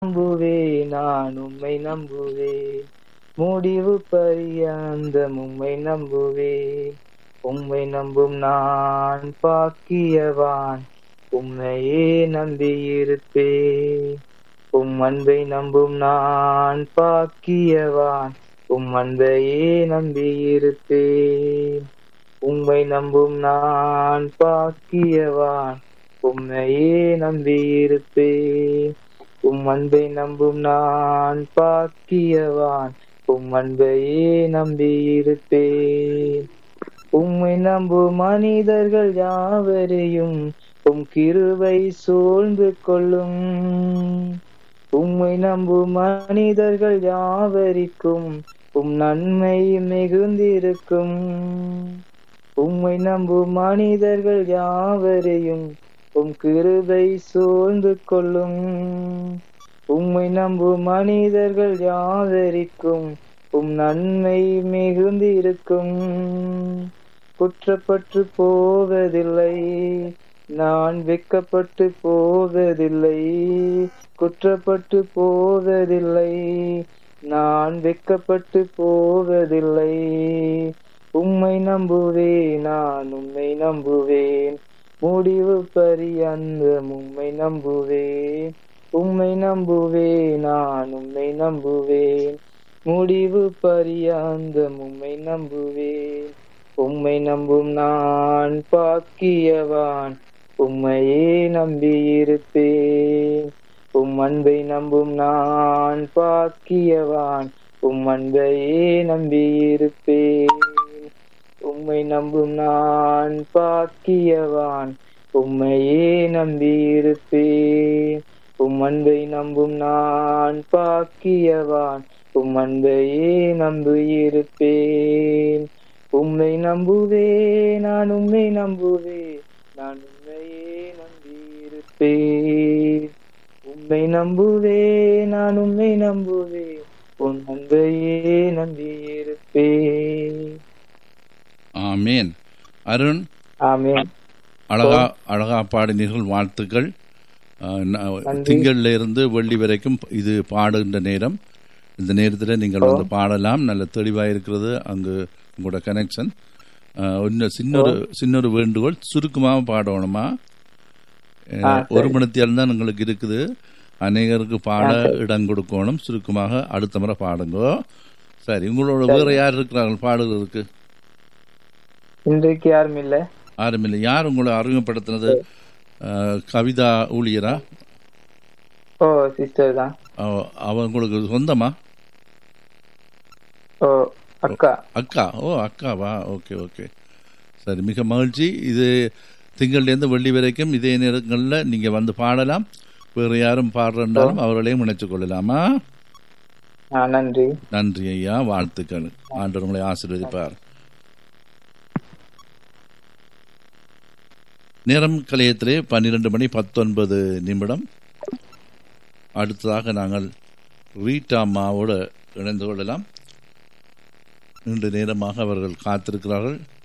நம்புவே நான் உம்மை நம்புவே முடிவு பரியந்த உம்மை நம்புவே உம்மை நம்பும் நான் பாக்கியவான் உம்மையே நம்பியிருப்பே உம் அன்பை நம்பும் நான் பாக்கியவான் உம் அன்பையே நம்பியிருப்பேன் உம்மை நம்பும் நான் பாக்கியவான் உம்மையே நம்பியிருப்பேன் உம் அன்பை நம்பும் நான் பாக்கியவான் உம் அன்பையே நம்பியிருப்பேன் உம்மை நம்பும் மனிதர்கள் யாவரையும் உம் கிருபை சூழ்ந்து கொள்ளும் உம்மை நம்பும் மனிதர்கள் யாவரிக்கும் உம் நன்மை மிகுந்திருக்கும் உம்மை நம்பும் மனிதர்கள் யாவரையும் உம் கிருபை சூழ்ந்து கொள்ளும் உம்மை நம்பும் மனிதர்கள் யாவரிக்கும் உம் நன்மை மிகுந்திருக்கும் குற்றப்பட்டு போவதில்லை நான் வெக்கப்பட்டு போவதில்லை குற்றப்பட்டு போவதில்லை நான் வெக்கப்பட்டு போவதில்லை உம்மை நம்புவே நான் உம்மை நம்புவேன் முடிவு பரியந்த உம்மை நம்புவேன் உம்மை நம்புவே நான் உம்மை நம்புவேன் முடிவு பரியந்த உம்மை நம்புவேன் உம்மை நம்பும் நான் பாக்கியவான் உம்மையே நம்பியிருப்பேன் உம் அன்பை நம்பும் நான் பாக்கியவான் உம் அன்பையே நம்பியிருப்பேன் உம்மை நம்பும் நான் பாக்கியவான் உம்மையே நம்பியிருப்பேன் உம் அன்பை நம்பும் நான் பாக்கியவான் உம் அன்பையே நம்பியிருப்பேன் உம்மை நம்புவே நான் உம்மை நம்புவே நான் உம்மையே நம்பியிருப்பேன் உம்மை நம்புவே நான் உம்மை நம்புவே உன் அன்பையே நம்பியிருப்பேன் ஆமேன் அருண் ஆமென் அழகா அழகா பாடினீர்கள் வாழ்த்துக்கள் அஹ், ந- நன்றி. திங்கள்ல இருந்து வெள்ளி வரைக்கும் இது பாடுகின்ற நேரம் இந்த நேரத்தில் நீங்கள் வந்து பாடலாம் நல்ல தெளிவாக இருக்கிறது அங்கு உங்களோட கனெக்ஷன் இன்னும் சின்னொரு சின்னொரு வேண்டுகோள் சுருக்கமாக பாடணுமா அஹ், ஆ, ஒரு சரி. மணித்தியால் தான் உங்களுக்கு இருக்குது அநேகருக்கு பாட இடம் கொடுக்கணும் சுருக்கமாக அடுத்த முறை பாடுங்க சரி உங்களோட வேற யார் இருக்கிறார்கள் பாடுகிறதுக்கு இன்றைக்கு யாரும் இல்ல யாரும் இல்லை யார் உங்களை அறிமுகப்படுத்தினது அஹ், கவிதா ஊழியரா ஓ சிஸ்டர் தான் அவ- அவ உங்களுக்கு சொந்தமா ஓ அக்கா அக்கா ஓ அக்காவா ஓகே ஓகே சரி மிக மகிழ்ச்சி இது திங்கள்லேருந்து வெள்ளி வரைக்கும் இதே நேரங்களில் நீங்கள் வந்து பாடலாம் வேறு யாரும் பாடுறாலும் அவர்களையும் இணைத்துக் கொள்ளலாமா ஆ நன்றி நன்றி ஐயா வாழ்த்துக்கள் ஆண்டவர் உங்களை ஆசீர்வதிப்பார் நேரம் கலையத்திலே பன்னிரண்டு மணி பத்தொன்பது நிமிடம் அடுத்ததாக நாங்கள் ரீட்டா அம்மாவோடு இணைந்து கொள்ளலாம் நீண்ட நேரமாக அவர்கள் காத்திருக்கிறார்கள்